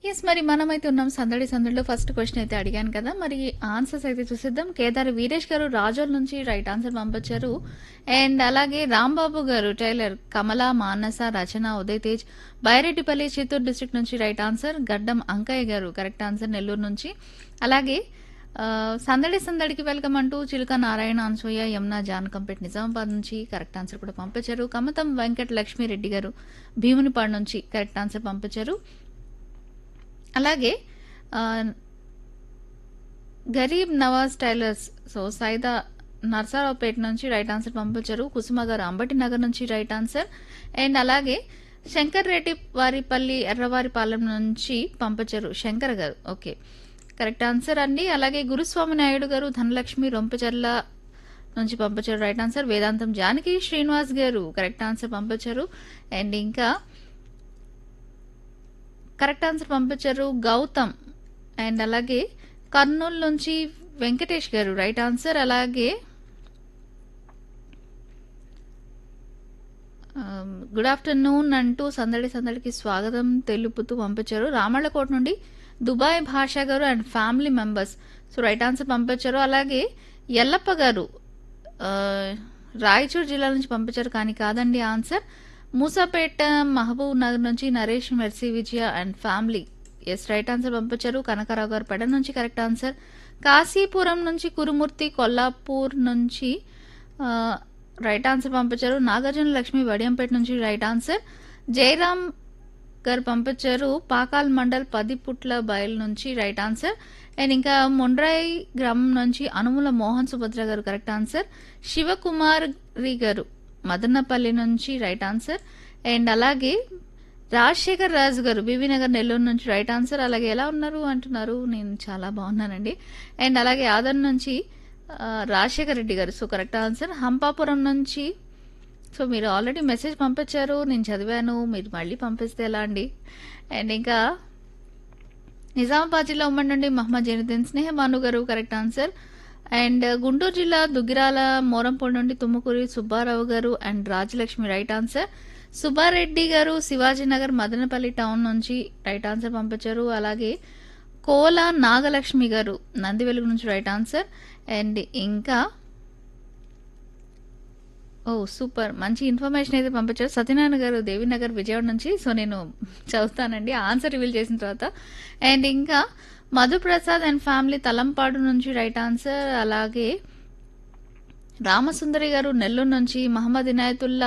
yes మరి మనమైతే ఉన్నాం సందడి సందడిలో ఫస్ట్ క్వశ్చన్ అయితే అడిగాను కదా మరి ఆన్సర్స్ అయితే చూసిద్దాం కేదార్ వీరేష్ గారు రాజోల్ నుంచి రైట్ ఆన్సర్ పంపించారు అండ్ అలాగే రాంబాబు గారు టైలర్ కమల మానస రచన ఉదయ్ తేజ్ బైరెడ్డిపల్లి చిత్తూరు డిస్ట్రిక్ట్ నుంచి రైట్ ఆన్సర్ గడ్డం అంకయ్య గారు కరెక్ట్ ఆన్సర్ నెల్లూరు నుంచి అలాగే ఆ, సందడి సందడికి వెల్కమ్ అంటూ చిలుక నారాయణ అన్సూయ యమున జానకంపేట్ నిజామాబాద్ నుంచి కరెక్ట్ ఆన్సర్ కూడా పంపించారు కమతం వెంకట లక్ష్మీరెడ్డి గారు భీమునిపాడు నుంచి కరెక్ట్ ఆన్సర్ పంపించారు అలాగే ఆ, గరీబ్ నవాజ్ టైలర్స్ సో సైదా నర్సారావుపేట నుంచి రైట్ ఆన్సర్ పంపించారు కుసుమ గారు అంబటి నగర్ నుంచి రైట్ ఆన్సర్ అండ్ అలాగే శంకర్ రెడ్డి వారిపల్లి ఎర్రవారిపాలెం నుంచి పంపించారు శంకర్ గారు ఓకే కరెక్ట్ ఆన్సర్ అండి అలాగే గురుస్వామి నాయుడు గారు ధనలక్ష్మి రొంపచర్ల నుంచి పంపించారు రైట్ ఆన్సర్ వేదాంతం జానకి శ్రీనివాస్ గారు కరెక్ట్ ఆన్సర్ పంపించారు అండ్ ఇంకా కరెక్ట్ ఆన్సర్ పంపించారు గౌతమ్ అండ్ అలాగే కర్నూలు నుంచి వెంకటేష్ గారు రైట్ ఆన్సర్ అలాగే గుడ్ ఆఫ్టర్నూన్ అంటూ సందడి సందడికి స్వాగతం తెలుపుతూ పంపించారు రామళ్ళకోట నుండి Dubai Basha garu and family members so right answer పంపించారు అలాగే ఎల్లప్ప గారు ఆ, రాయచూర్ జిల్లా నుంచి పంపించారు కానీ కాదండి ఆన్సర్ మూసాపేట మహబూబ్ నగర్ నుంచి Naresh Mercy Vijaya and family ఎస్ రైట్ ఆన్సర్ పంపించారు కనకారావు గారు పెడ నుంచి కరెక్ట్ ఆన్సర్ కాశీపురం నుంచి కురుమూర్తి కొల్లాపూర్ నుంచి ఆ, రైట్ ఆన్సర్ పంపించారు నాగార్జున లక్ష్మి వడియంపేట నుంచి రైట్ ఆన్సర్ జయరాం గారు పంపించారు పాకాల్ మండల్ పది పుట్ల బయలు నుంచి రైట్ ఆన్సర్ అండ్ ఇంకా మొండ్రాయి గ్రామం నుంచి అనుముల మోహన్ సుభద్ర గారు కరెక్ట్ ఆన్సర్ శివకుమారి గారు మదనపల్లి నుంచి రైట్ ఆన్సర్ అండ్ అలాగే రాజశేఖర్ రాజు గారు బీబీ నగర్ నెల్లూరు నుంచి రైట్ ఆన్సర్ అలాగే ఎలా ఉన్నారు అంటున్నారు నేను చాలా బాగున్నానండి అండ్ అలాగే ఆదర్ నుంచి ఆ, రాజశేఖర్ రెడ్డి గారు సో కరెక్ట్ ఆన్సర్ హంపాపురం నుంచి సో మీరు ఆల్రెడీ మెసేజ్ పంపించారు నేను చదివాను మీరు మళ్ళీ పంపిస్తే ఎలా అండి అండ్ ఇంకా నిజామాబాద్ జిల్లా ఉమ్మడి నుండి మహమ్మద్ జైనుద్దీన్ స్నేహ భాను గారు కరెక్ట్ ఆన్సర్ అండ్ గుంటూరు జిల్లా దుగ్గిరాల మోరంపూడి నుండి Tummakuri Subbarao garu and Rajalakshmi right answer Subbareddy garu Shivajinagar Madanapalle town నుంచి రైట్ ఆన్సర్ పంపించారు అలాగే కోల నాగలక్ష్మి గారు నందివెలుగు నుంచి రైట్ ఆన్సర్ అండ్ ఇంకా ఓ సూపర్ మంచి ఇన్ఫర్మేషన్ అయితే పంపించారు సత్యనారాయణ గారు దేవినగర్ విజయవాడ నుంచి సో నేను చదువుతానండి ఆన్సర్ రివీల్ చేసిన తర్వాత అండ్ ఇంకా మధుప్రసాద్ అండ్ ఫ్యామిలీ తలంపాడు నుంచి రైట్ ఆన్సర్ అలాగే రామసుందరి గారు నెల్లూరు నుంచి మహమ్మద్ ఇనాయతుల్లా